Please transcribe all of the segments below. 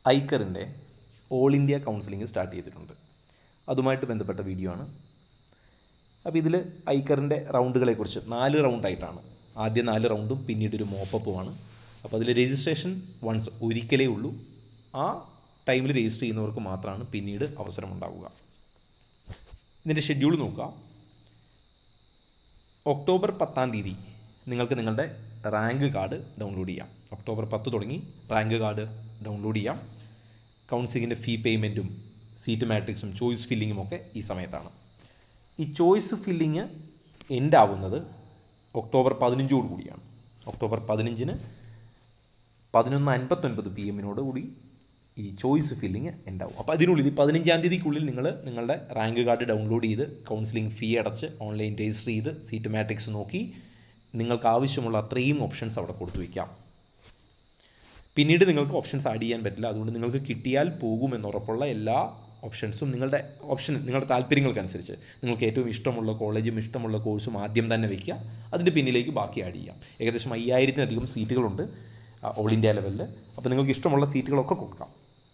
ഐക്കറിൻ്റെ all India counselling start ചെയ്തിട്ടുണ്ട് അതുമായിട്ട് ബന്ധപ്പെട്ട വീഡിയോ ആണ് അപ്പോൾ ഇതിൽ ഐക്കറിൻ്റെ റൗണ്ടുകളെക്കുറിച്ച് നാല് റൗണ്ടായിട്ടാണ് ആദ്യ നാല് റൗണ്ടും പിന്നീട് ഒരു മോപ്പപ്പുമാണ് അപ്പോൾ അതിൽ രജിസ്ട്രേഷൻ വൺസ് ഒരിക്കലേ ഉള്ളൂ ആ ടൈമിൽ രജിസ്റ്റർ ചെയ്യുന്നവർക്ക് മാത്രമാണ് പിന്നീട് അവസരമുണ്ടാവുക ഇതിൻ്റെ ഷെഡ്യൂൾ നോക്കുക ഒക്ടോബർ പത്താം തീയതി നിങ്ങൾക്ക് നിങ്ങളുടെ റാങ്ക് കാർഡ് ഡൗൺലോഡ് ചെയ്യാം ഒക്ടോബർ പത്ത് തുടങ്ങി റാങ്ക് കാർഡ് ഡൗൺലോഡ് ചെയ്യാം കൗൺസിലിങ്ങിൻ്റെ ഫീ പേയ്മെൻറ്റും സീറ്റ് മാട്രിക്സും ചോയ്സ് ഫില്ലിങ്ങും ഒക്കെ ഈ സമയത്താണ് ഈ ചോയ്സ് ഫില്ലിങ് എൻഡ് ആവുന്നത് ഒക്ടോബർ പതിനഞ്ചോട് കൂടിയാണ് ഒക്ടോബർ പതിനഞ്ചിന് പതിനൊന്ന് അൻപത്തൊൻപത് പി എമ്മിനോട് കൂടി ഈ ചോയ്സ് ഫില്ലിങ് ഉണ്ടാവും അപ്പോൾ അതിനുള്ളിൽ ഈ പതിനഞ്ചാം തീയതിക്കുള്ളിൽ നിങ്ങൾ നിങ്ങളുടെ റാങ്ക് കാർഡ് ഡൗൺലോഡ് ചെയ്ത് കൗൺസിലിംഗ് ഫീ അടച്ച് ഓൺലൈൻ രജിസ്റ്റർ ചെയ്ത് സീറ്റ് മാട്രിക്സ് നോക്കി നിങ്ങൾക്ക് ആവശ്യമുള്ള അത്രയും ഓപ്ഷൻസ് അവിടെ കൊടുത്തു വയ്ക്കാം പിന്നീട് നിങ്ങൾക്ക് ഓപ്ഷൻസ് ആഡ് ചെയ്യാൻ പറ്റില്ല അതുകൊണ്ട് നിങ്ങൾക്ക് കിട്ടിയാൽ പോകുമെന്നുറപ്പുള്ള എല്ലാ ഓപ്ഷൻസും നിങ്ങളുടെ ഓപ്ഷൻ നിങ്ങളുടെ താല്പര്യങ്ങൾക്കനുസരിച്ച് നിങ്ങൾക്ക് ഏറ്റവും ഇഷ്ടമുള്ള കോളേജും ഇഷ്ടമുള്ള കോഴ്സും ആദ്യം തന്നെ വയ്ക്കുക അതിൻ്റെ പിന്നിലേക്ക് ബാക്കി ആഡ് ചെയ്യാം ഏകദേശം അയ്യായിരത്തിലധികം സീറ്റുകളുണ്ട് ഓൾ ഇന്ത്യ ലെവലിൽ അപ്പോൾ നിങ്ങൾക്ക് ഇഷ്ടമുള്ള സീറ്റുകളൊക്കെ കൊടുക്കാം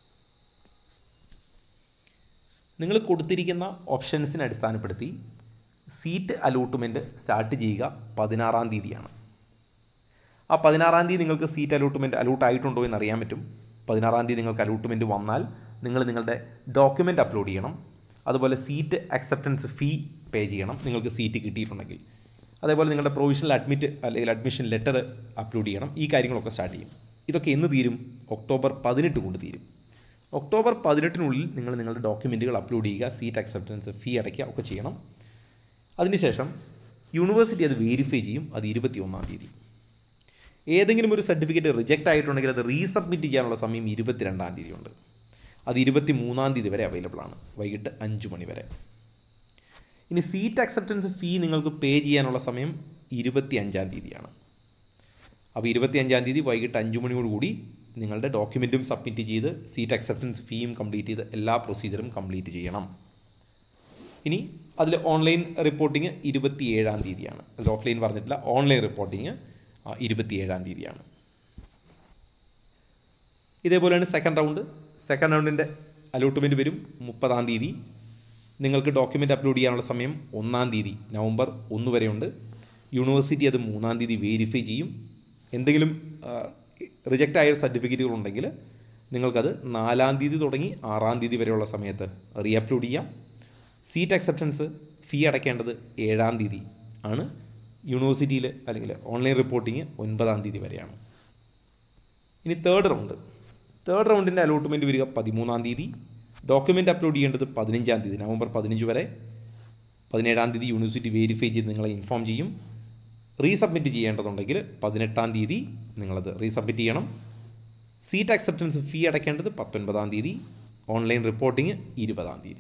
നിങ്ങൾ കൊടുത്തിരിക്കുന്ന ഓപ്ഷൻസിനെ അടിസ്ഥാനപ്പെടുത്തി സീറ്റ് അലോട്ട്മെൻറ്റ് സ്റ്റാർട്ട് ചെയ്യുക പതിനാറാം തീയതിയാണ് ആ പതിനാറാം തീയതി നിങ്ങൾക്ക് സീറ്റ് അലോട്ട്മെൻറ്റ് അലോട്ട് ആയിട്ടുണ്ടോ എന്ന് അറിയാൻ പറ്റും പതിനാറാം തീയതി നിങ്ങൾക്ക് അലോട്ട്മെൻറ്റ് വന്നാൽ നിങ്ങൾ നിങ്ങളുടെ ഡോക്യുമെൻ്റ് അപ്ലോഡ് ചെയ്യണം അതുപോലെ സീറ്റ് അക്സെപ്റ്റൻസ് ഫീ പേ ചെയ്യണം നിങ്ങൾക്ക് സീറ്റ് കിട്ടിയിട്ടുണ്ടെങ്കിൽ അതേപോലെ നിങ്ങളുടെ പ്രൊവിഷണൽ അഡ്മിറ്റ് അല്ലെങ്കിൽ അഡ്മിഷൻ ലെറ്റർ അപ്ലോഡ് ചെയ്യണം ഈ കാര്യങ്ങളൊക്കെ സ്റ്റാർട്ട് ചെയ്യും ഇതൊക്കെ എന്ന് തീരും ഒക്ടോബർ പതിനെട്ട് കൊണ്ട് തീരും ഒക്ടോബർ പതിനെട്ടിനുള്ളിൽ നിങ്ങൾ നിങ്ങളുടെ ഡോക്യുമെൻറ്റുകൾ അപ്ലോഡ് ചെയ്യുക സീറ്റ് അക്സെപ്റ്റൻസ് ഫീ അടയ്ക്കുക ഒക്കെ ചെയ്യണം അതിനുശേഷം യൂണിവേഴ്സിറ്റി അത് വെരിഫൈ ചെയ്യും അത് ഇരുപത്തി ഒന്നാം തീയതി ഏതെങ്കിലും ഒരു സർട്ടിഫിക്കറ്റ് റിജക്റ്റ് ആയിട്ടുണ്ടെങ്കിൽ അത് റീസബ്മിറ്റ് ചെയ്യാനുള്ള സമയം ഇരുപത്തിരണ്ടാം തീയതി ഉണ്ട് അത് ഇരുപത്തി മൂന്നാം തീയതി വരെ അവൈലബിൾ ആണ് വൈകിട്ട് അഞ്ച് മണി വരെ ഇനി സീറ്റ് അക്സെപ്റ്റൻസ് ഫീ നിങ്ങൾക്ക് പേ ചെയ്യാനുള്ള സമയം ഇരുപത്തി അഞ്ചാം തീയതിയാണ് അപ്പോൾ ഇരുപത്തി അഞ്ചാം തീയതി വൈകിട്ട് അഞ്ച് മണിയോട് കൂടി നിങ്ങളുടെ ഡോക്യുമെൻറ്റും സബ്മിറ്റ് ചെയ്ത് സീറ്റ് അക്സെപ്റ്റൻസ് ഫീയും കംപ്ലീറ്റ് ചെയ്ത് എല്ലാ പ്രൊസീജിയറും കംപ്ലീറ്റ് ചെയ്യണം ഇനി അതിൽ ഓൺലൈൻ റിപ്പോർട്ടിങ് ഇരുപത്തി ഏഴാം തീയതിയാണ് അത് ഓഫ്ലൈൻ പറഞ്ഞിട്ടില്ല ഓൺലൈൻ റിപ്പോർട്ടിങ് ഇരുപത്തി ഏഴാം തീയതിയാണ് ഇതേപോലെയാണ് സെക്കൻഡ് റൗണ്ട് സെക്കൻഡ് റൗണ്ടിൻ്റെ അലോട്ട്മെൻറ്റ് വരും മുപ്പതാം തീയതി നിങ്ങൾക്ക് ഡോക്യുമെൻ്റ് അപ്ലോഡ് ചെയ്യാനുള്ള സമയം ഒന്നാം തീയതി നവംബർ ഒന്ന് വരെയുണ്ട് യൂണിവേഴ്സിറ്റി അത് മൂന്നാം തീയതി വെരിഫൈ ചെയ്യും എന്തെങ്കിലും റിജക്റ്റ് ആയ സർട്ടിഫിക്കറ്റുകൾ ഉണ്ടെങ്കിൽ നിങ്ങൾക്കത് നാലാം തീയതി തുടങ്ങി ആറാം തീയതി വരെയുള്ള സമയത്ത് റീ അപ്ലോഡ് ചെയ്യാം സീറ്റ് അക്സെപ്റ്റൻസ് ഫീ അടയ്ക്കേണ്ടത് ഏഴാം തീയതി ആണ് യൂണിവേഴ്സിറ്റിയിൽ അല്ലെങ്കിൽ ഓൺലൈൻ റിപ്പോർട്ടിങ് ഒൻപതാം തീയതി വരെയാണ് ഇനി തേർഡ് റൗണ്ട് തേർഡ് റൗണ്ടിൻ്റെ അലോട്ട്മെൻറ്റ് വരിക പതിമൂന്നാം തീയതി ഡോക്യുമെൻ്റ് അപ്ലോഡ് ചെയ്യേണ്ടത് പതിനഞ്ചാം തീയതി നവംബർ പതിനഞ്ച് വരെ പതിനേഴാം തീയതി യൂണിവേഴ്സിറ്റി വെരിഫൈ ചെയ്ത് നിങ്ങളെ ഇൻഫോം ചെയ്യും റീസബ്മിറ്റ് ചെയ്യേണ്ടതുണ്ടെങ്കിൽ പതിനെട്ടാം തീയതി നിങ്ങളത് റീസബ്മിറ്റ് ചെയ്യണം സീറ്റ് അക്സെപ്റ്റൻസ് ഫീ അടയ്ക്കേണ്ടത് പത്തൊൻപതാം തീയതി ഓൺലൈൻ റിപ്പോർട്ടിങ് ഇരുപതാം തീയതി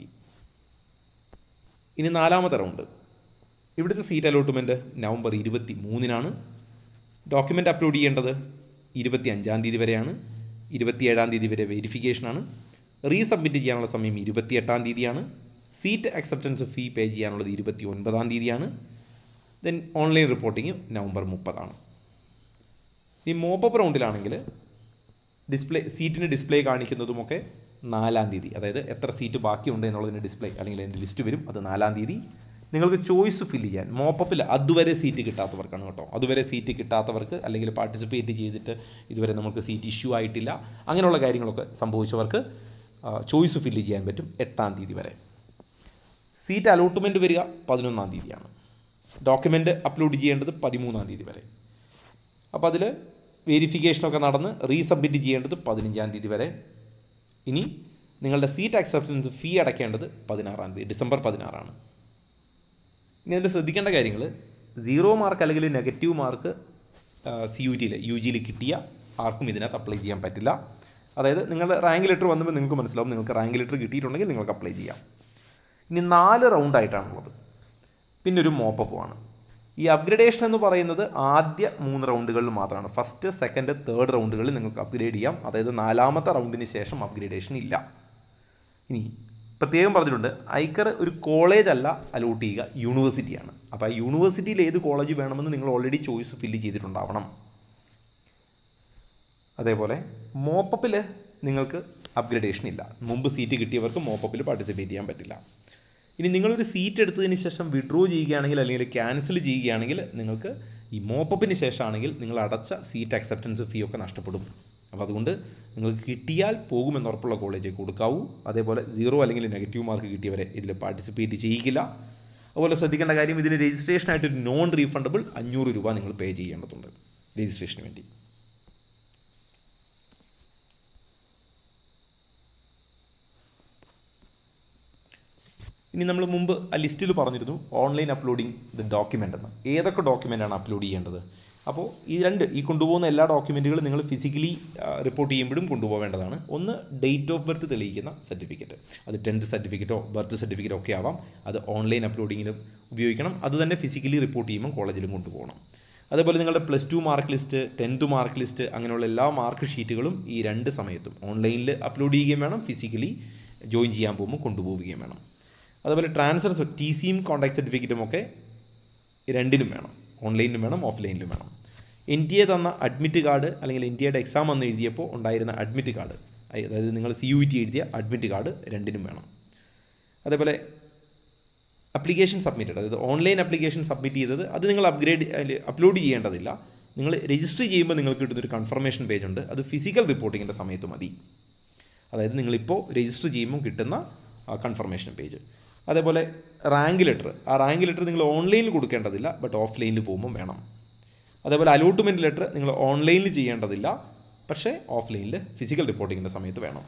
ഇനി നാലാമത്തെ റൗണ്ട് ഇവിടുത്തെ സീറ്റ് അലോട്ട്മെൻറ്റ് നവംബർ ഇരുപത്തി മൂന്നിനാണ് ഡോക്യുമെൻ്റ് അപ്ലോഡ് ചെയ്യേണ്ടത് ഇരുപത്തി അഞ്ചാം തീയതി വരെയാണ് ഇരുപത്തിയേഴാം തീയതി വരെ വെരിഫിക്കേഷനാണ് റീസബ്മിറ്റ് ചെയ്യാനുള്ള സമയം ഇരുപത്തിയെട്ടാം തീയതിയാണ് സീറ്റ് അക്സെപ്റ്റൻസ് ഫീ പേ ചെയ്യാനുള്ളത് ഇരുപത്തി ഒൻപതാം തീയതിയാണ് ദെൻ ഓൺലൈൻ റിപ്പോർട്ടിങ് നവംബർ മുപ്പതാണ് ഈ മോപ്പപ്പ് റൗണ്ടിലാണെങ്കിൽ ഡിസ്പ്ലേ സീറ്റിന് ഡിസ്പ്ലേ കാണിക്കുന്നതുമൊക്കെ നാലാം തീയതി അതായത് എത്ര സീറ്റ് ബാക്കിയുണ്ട് എന്നുള്ളതിൻ്റെ ഡിസ്പ്ലേ അല്ലെങ്കിൽ അതിൻ്റെ ലിസ്റ്റ് വരും അത് നാലാം തീയതി നിങ്ങൾക്ക് ചോയ്സ് ഫില്ല് ചെയ്യാൻ മോപ്പപ്പിൽ അതുവരെ സീറ്റ് കിട്ടാത്തവർക്കാണ് കേട്ടോ അതുവരെ സീറ്റ് കിട്ടാത്തവർക്ക് അല്ലെങ്കിൽ പാർട്ടിസിപ്പേറ്റ് ചെയ്തിട്ട് ഇതുവരെ നമുക്ക് സീറ്റ് ഇഷ്യൂ ആയിട്ടില്ല അങ്ങനെയുള്ള കാര്യങ്ങളൊക്കെ സംഭവിച്ചവർക്ക് ചോയ്സ് ഫില്ല് ചെയ്യാൻ പറ്റും എട്ടാം തീയതി വരെ സീറ്റ് അലോട്ട്മെൻറ്റ് വരിക പതിനൊന്നാം തീയതിയാണ് ഡോക്യുമെൻ്റ് അപ്ലോഡ് ചെയ്യേണ്ടത് പതിമൂന്നാം തീയതി വരെ അപ്പോൾ അതിൽ വെരിഫിക്കേഷനൊക്കെ നടന്ന് റീസബ്മിറ്റ് ചെയ്യേണ്ടത് പതിനഞ്ചാം തീയതി വരെ ഇനി നിങ്ങളുടെ സീറ്റ് അക്സെപ്റ്റൻസ് ഫീ അടയ്ക്കേണ്ടത് പതിനാറാം തീയതി ഡിസംബർ പതിനാറാണ് ഇനി അതിൽ ശ്രദ്ധിക്കേണ്ട കാര്യങ്ങൾ സീറോ മാർക്ക് അല്ലെങ്കിൽ നെഗറ്റീവ് മാർക്ക് സി യു ടിയിൽ യു ജിയിൽ കിട്ടിയ ആർക്കും ഇതിനകത്ത് അപ്ലൈ ചെയ്യാൻ പറ്റില്ല അതായത് നിങ്ങളുടെ റാങ്ക് ലെറ്റർ വന്നപ്പോൾ നിങ്ങൾക്ക് മനസ്സിലാവും നിങ്ങൾക്ക് റാങ്ക് ലെറ്റർ കിട്ടിയിട്ടുണ്ടെങ്കിൽ നിങ്ങൾക്ക് അപ്ലൈ ചെയ്യാം ഇനി നാല് റൗണ്ടായിട്ടാണുള്ളത് പിന്നെ ഒരു മോപ്പപ്പുമാണ് ഈ അപ്ഗ്രഡേഷൻ എന്ന് പറയുന്നത് ആദ്യ മൂന്ന് റൗണ്ടുകളിൽ മാത്രമാണ് ഫസ്റ്റ് സെക്കൻഡ് തേർഡ് റൗണ്ടുകളിൽ നിങ്ങൾക്ക് അപ്ഗ്രേഡ് ചെയ്യാം അതായത് നാലാമത്തെ റൗണ്ടിന് ശേഷം അപ്ഗ്രേഡേഷൻ ഇല്ല ഇനി പ്രത്യേകം പറഞ്ഞിട്ടുണ്ട് ഐക്കർ ഒരു കോളേജ് അല്ല അലോട്ട് ചെയ്യുക യൂണിവേഴ്സിറ്റിയാണ് അപ്പോൾ ആ യൂണിവേഴ്സിറ്റിയിൽ ഏത് കോളേജ് വേണമെന്ന് നിങ്ങൾ ഓൾറെഡി ചോയ്സ് ഫില്ല് ചെയ്തിട്ടുണ്ടാവണം അതേപോലെ മോപ്പപ്പിൽ നിങ്ങൾക്ക് അപ്ഗ്രഡേഷൻ ഇല്ല മുമ്പ് സീറ്റ് കിട്ടിയവർക്ക് മോപ്പപ്പിൽ പാർട്ടിസിപ്പേറ്റ് ചെയ്യാൻ പറ്റില്ല ഇനി നിങ്ങളൊരു സീറ്റ് എടുത്തതിന് ശേഷം വിഡ്രോ ചെയ്യുകയാണെങ്കിൽ അല്ലെങ്കിൽ ക്യാൻസൽ ചെയ്യുകയാണെങ്കിൽ നിങ്ങൾക്ക് ഈ മോപ്പപ്പിന് ശേഷമാണെങ്കിൽ നിങ്ങൾ അടച്ച സീറ്റ് അക്സെപ്റ്റൻസ് ഫീ ഒക്കെ നഷ്ടപ്പെടും അപ്പോൾ അതുകൊണ്ട് നിങ്ങൾക്ക് കിട്ടിയാൽ പോകുമെന്ന് ഉറപ്പുള്ള കോളേജിൽ കൊടുക്കാവൂ അതേപോലെ സീറോ അല്ലെങ്കിൽ നെഗറ്റീവ് മാർക്ക് കിട്ടിയവരെ ഇതിൽ പാർട്ടിസിപ്പേറ്റ് ചെയ്യിക്കില്ല അതുപോലെ ശ്രദ്ധിക്കേണ്ട കാര്യം ഇതിന് രജിസ്ട്രേഷനായിട്ട് ഒരു നോൺ റീഫണ്ടബിൾ അഞ്ഞൂറ് രൂപ നിങ്ങൾ പേ ചെയ്യേണ്ടതുണ്ട് രജിസ്ട്രേഷന് വേണ്ടി ഇനി നമ്മൾ മുമ്പ് ആ ലിസ്റ്റിൽ പറഞ്ഞിരുന്നു ഓൺലൈൻ അപ്ലോഡിങ് ദ ഡോക്യുമെൻ്റ് എന്ന് ഏതൊക്കെ ഡോക്യുമെൻ്റാണ് അപ്ലോഡ് ചെയ്യേണ്ടത് അപ്പോൾ ഈ രണ്ട് ഈ കൊണ്ടുപോകുന്ന എല്ലാ ഡോക്യുമെൻറ്റുകളും നിങ്ങൾ ഫിസിക്കലി റിപ്പോർട്ട് ചെയ്യുമ്പോഴും കൊണ്ടുപോകേണ്ടതാണ് ഒന്ന് ഡേറ്റ് ഓഫ് ബർത്ത് തെളിയിക്കുന്ന സർട്ടിഫിക്കറ്റ് അത് ടെൻത്ത് സർട്ടിഫിക്കറ്റോ ബർത്ത് സർട്ടിഫിക്കറ്റോ ഒക്കെ ആവാം അത് ഓൺലൈൻ അപ്ലോഡിങ്ങിന് ഉപയോഗിക്കണം അത് തന്നെ ഫിസിക്കലി റിപ്പോർട്ട് ചെയ്യുമ്പോൾ കോളേജിലും കൊണ്ടുപോകണം അതേപോലെ നിങ്ങളുടെ plus two mark list tenth mark list അങ്ങനെയുള്ള എല്ലാ മാർക്ക് ഷീറ്റുകളും ഈ രണ്ട് സമയത്തും ഓൺലൈനിൽ അപ്ലോഡ് ചെയ്യുകയും വേണം ഫിസിക്കലി ജോയിൻ ചെയ്യാൻ പോകുമ്പോൾ കൊണ്ടുപോവുകയും വേണം അതുപോലെ ട്രാൻസ്ഫർ ടി സിയും കോൺടാക്ട് സർട്ടിഫിക്കറ്റും ഒക്കെ രണ്ടിനും വേണം ഓൺലൈനിലും വേണം ഓഫ്ലൈനിലും വേണം എൻ ടി എ തന്ന അഡ്മിറ്റ് കാർഡ് അല്ലെങ്കിൽ എൻ ടി എയുടെ എക്സാം വന്ന് എഴുതിയപ്പോൾ ഉണ്ടായിരുന്ന അഡ്മിറ്റ് കാർഡ് അതായത് നിങ്ങൾ സി യു ടി എഴുതിയ അഡ്മിറ്റ് കാർഡ് രണ്ടിനും വേണം അതേപോലെ അപ്ലിക്കേഷൻ സബ്മിറ്റഡ് അതായത് ഓൺലൈൻ അപ്ലിക്കേഷൻ സബ്മിറ്റ് ചെയ്തത് അത് നിങ്ങൾ അപ്ഗ്രേഡ് അപ്ലോഡ് ചെയ്യേണ്ടതില്ല നിങ്ങൾ രജിസ്റ്റർ ചെയ്യുമ്പോൾ നിങ്ങൾക്ക് കിട്ടുന്നൊരു കൺഫർമേഷൻ പേജ് ഉണ്ട് അത് ഫിസിക്കൽ റിപ്പോർട്ടിങ്ങിൻ്റെ സമയത്ത് മതി അതായത് നിങ്ങളിപ്പോൾ രജിസ്റ്റർ ചെയ്യുമ്പോൾ കിട്ടുന്ന കൺഫർമേഷൻ പേജ് അതേപോലെ റാങ്ക് ലെറ്റർ ആ റാങ്ക് ലെറ്റർ നിങ്ങൾ ഓൺലൈനിൽ കൊടുക്കേണ്ടതില്ല ബട്ട് ഓഫ്ലൈനിൽ പോകുമ്പോൾ വേണം അതേപോലെ അലോട്ട്മെൻറ്റ് ലെറ്റർ നിങ്ങൾ ഓൺലൈനിൽ ചെയ്യേണ്ടതില്ല പക്ഷേ ഓഫ്ലൈനിൽ ഫിസിക്കൽ റിപ്പോർട്ടിങ്ങിൻ്റെ സമയത്ത് വേണം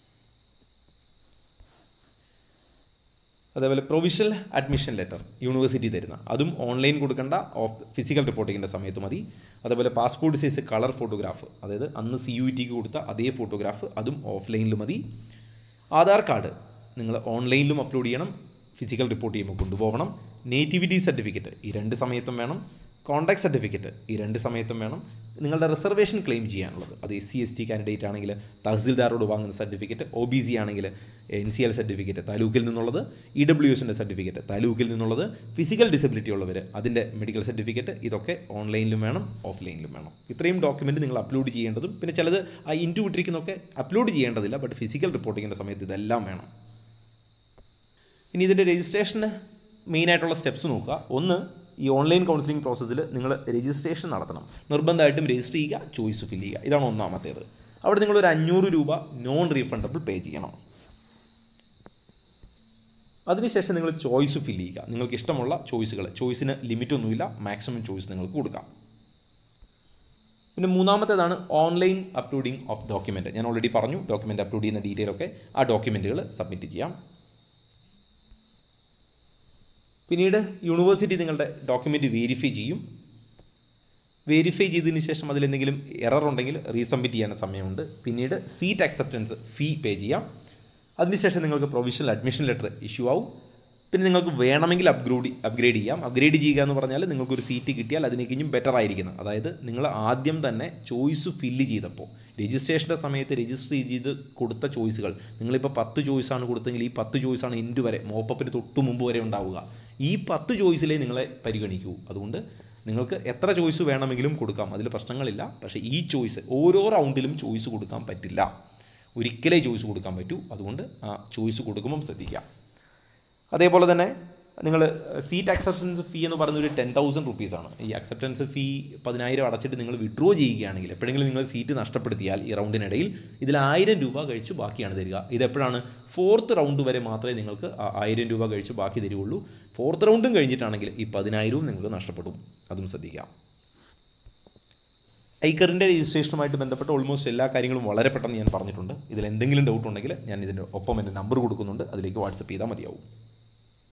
അതേപോലെ പ്രൊവിഷണൽ അഡ്മിഷൻ ലെറ്റർ യൂണിവേഴ്സിറ്റി തരുന്ന അതും ഓൺലൈൻ കൊടുക്കേണ്ട ഓഫ് ഫിസിക്കൽ റിപ്പോർട്ടിങ്ങിൻ്റെ സമയത്ത് മതി അതേപോലെ പാസ്പോർട്ട് സൈസ് കളർ ഫോട്ടോഗ്രാഫ് അതായത് അന്ന് സി യു ടിക്ക് കൊടുത്ത അതേ ഫോട്ടോഗ്രാഫ് അതും ഓഫ്ലൈനിൽ മതി ആധാർ കാർഡ് നിങ്ങൾ ഓൺലൈനിലും അപ്ലോഡ് ചെയ്യണം ഫിസിക്കൽ റിപ്പോർട്ട് ചെയ്യുമ്പോൾ കൊണ്ടുപോകണം നേറ്റിവിറ്റി സർട്ടിഫിക്കറ്റ് ഈ രണ്ട് സമയത്തും വേണം കോൺടാക്ട് സർട്ടിഫിക്കറ്റ് ഈ രണ്ട് സമയത്തും വേണം നിങ്ങളുടെ റിസർവേഷൻ ക്ലെയിം ചെയ്യാനുള്ളത് അത് S C S T candidate ആണെങ്കിൽ തഹസിൽദാരോട് വാങ്ങുന്ന സർട്ടിഫിക്കറ്റ് ഒ ബി സി ആണെങ്കിൽ എൻ സി എൽ സർട്ടിഫിക്കറ്റ് താലൂക്കിൽ നിന്നുള്ളത് ഇ ഡബ്ല്യു എസിൻ്റെ സർട്ടിഫിക്കറ്റ് താലൂക്കിൽ നിന്നുള്ളത് ഫിസിക്കൽ ഡിസബിലിറ്റി ഉള്ളവർ അതിൻ്റെ മെഡിക്കൽ സർട്ടിഫിക്കറ്റ് ഇതൊക്കെ ഓൺലൈനിലും വേണം ഓഫ്ലൈനിലും വേണം ഇത്രയും ഡോക്യുമെൻറ്റ് നിങ്ങൾ അപ്ലോഡ് ചെയ്യേണ്ടതും പിന്നെ ചിലത് ആ ഇൻറ്റു വിട്ടിരിക്കുന്നതൊക്കെ അപ്ലോഡ് ചെയ്യേണ്ടതില്ല ബട്ട് ഫിസിക്കൽ റിപ്പോർട്ടിങ്ങിൻ്റെ സമയത്ത് ഇതെല്ലാം വേണം ഇനി ഇതിൻ്റെ രജിസ്ട്രേഷന് മെയിനായിട്ടുള്ള സ്റ്റെപ്സ് നോക്കുക ഒന്ന് ഈ ഓൺലൈൻ കൗൺസിലിംഗ് പ്രോസസ്സിൽ നിങ്ങൾ രജിസ്ട്രേഷൻ നടത്തണം നിർബന്ധമായിട്ടും രജിസ്റ്റർ ചെയ്യുക ചോയ്സ് ഫില്ല് ചെയ്യുക ഇതാണ് ഒന്നാമത്തേത് അവിടെ നിങ്ങൾ ഒരു അഞ്ഞൂറ് രൂപ നോൺ റീഫണ്ടബിൾ പേ ചെയ്യണം അതിനുശേഷം നിങ്ങൾ ചോയ്സ് ഫില്ല് ചെയ്യുക നിങ്ങൾക്ക് ഇഷ്ടമുള്ള ചോയ്സുകൾ ചോയ്സിന് ലിമിറ്റ് ഒന്നുമില്ല മാക്സിമം ചോയ്സ് നിങ്ങൾക്ക് കൊടുക്കാം പിന്നെ മൂന്നാമത്തേതാണ് ഓൺലൈൻ അപ്ലോഡിംഗ് ഓഫ് ഡോക്യുമെൻറ്റ് ഞാൻ ഓൾറെഡി പറഞ്ഞു ഡോക്യുമെൻറ്റ് അപ്ലോഡ് ചെയ്യുന്ന ഡീറ്റെയിൽ ഒക്കെ ആ ഡോക്യുമെൻറ്റുകൾ സബ്മിറ്റ് ചെയ്യാം പിന്നീട് യൂണിവേഴ്സിറ്റി നിങ്ങളുടെ ഡോക്യുമെൻറ്റ് വെരിഫൈ ചെയ്യും വെരിഫൈ ചെയ്തതിന് ശേഷം അതിലെന്തെങ്കിലും എറർ ഉണ്ടെങ്കിൽ റീസബ്മിറ്റ് ചെയ്യാൻ സമയമുണ്ട് പിന്നീട് സീറ്റ് അക്സെപ്റ്റൻസ് ഫീ പേ ചെയ്യാം അതിനുശേഷം നിങ്ങൾക്ക് പ്രൊവിഷണൽ അഡ്മിഷൻ ലെറ്റർ ഇഷ്യൂ ആവും പിന്നെ നിങ്ങൾക്ക് വേണമെങ്കിൽ അപ്ഗ്രേഡ് അപ്ഗ്രേഡ് ചെയ്യാം അപ്ഗ്രേഡ് ചെയ്യുക എന്ന് പറഞ്ഞാൽ നിങ്ങൾക്കൊരു സീറ്റ് കിട്ടിയാൽ അതിനേക്കും ബെറ്റർ ആയിരിക്കണം അതായത് നിങ്ങൾ ആദ്യം തന്നെ ചോയ്സ് ഫില്ല് ചെയ്തപ്പോൾ രജിസ്ട്രേഷൻ്റെ സമയത്ത് രജിസ്റ്റർ ചെയ്ത് കൊടുത്ത ചോയ്സുകൾ നിങ്ങളിപ്പോൾ പത്ത് ചോയ്സാണ് കൊടുത്തെങ്കിൽ ഈ പത്ത് ചോയ്സാണ് എൻഡ് വരെ മോപ്പപ്പിന് തൊട്ട് മുമ്പ് വരെ ഉണ്ടാവുക ഈ പത്ത് ചോയ്സിലേ നിങ്ങളെ പരിഗണിക്കൂ അതുകൊണ്ട് നിങ്ങൾക്ക് എത്ര ചോയ്സ് വേണമെങ്കിലും കൊടുക്കാം അതിൽ പ്രശ്നങ്ങളില്ല പക്ഷേ ഈ ചോയ്സ് ഓരോ റൗണ്ടിലും ചോയ്സ് കൊടുക്കാൻ പറ്റില്ല ഒരിക്കലേ ചോയ്സ് കൊടുക്കാൻ പറ്റൂ അതുകൊണ്ട് ആ ചോയ്സ് കൊടുക്കുമ്പം ശ്രദ്ധിക്കാം അതേപോലെ തന്നെ നിങ്ങൾ സീറ്റ് അക്സെപ്റ്റൻസ് ഫീ എന്ന് പറയുന്ന ഒരു ടെൻ തൗസൻഡ് റുപ്പീസാണ് ഈ അക്സെപ്റ്റൻസ് ഫീ പതിനായിരം അടച്ചിട്ട് നിങ്ങൾ വിഡ്രോ ചെയ്യുകയാണെങ്കിൽ എപ്പോഴെങ്കിലും നിങ്ങൾ സീറ്റ് നഷ്ടപ്പെടുത്തിയാൽ ഈ റൗണ്ടിനിടയിൽ ഇതിൽ ആയിരം രൂപ കഴിച്ച് ബാക്കിയാണ് തരിക ഇതെപ്പോഴാണ് ഫോർത്ത് റൗണ്ട് വരെ മാത്രമേ നിങ്ങൾക്ക് ആ ആയിരം രൂപ കഴിച്ച് ബാക്കി തരുള്ളൂ ഫോർത്ത് റൗണ്ടും കഴിഞ്ഞിട്ടാണെങ്കിൽ ഈ പതിനായിരവും നിങ്ങൾക്ക് നഷ്ടപ്പെടും അതും ശ്രദ്ധിക്കാം ഐക്കറിൻ്റെ രജിസ്ട്രേഷനുമായിട്ട് ബന്ധപ്പെട്ട ഓൾമോസ്റ്റ് എല്ലാ കാര്യങ്ങളും വളരെ പെട്ടെന്ന് ഞാൻ പറഞ്ഞിട്ടുണ്ട് ഇതിൽ എന്തെങ്കിലും ഡൗട്ട് ഉണ്ടെങ്കിൽ ഞാൻ ഇതിൻ്റെ ഒപ്പം എൻ്റെ നമ്പർ കൊടുക്കുന്നുണ്ട് അതിലേക്ക് വാട്സപ്പ് ചെയ്താൽ മതിയാവും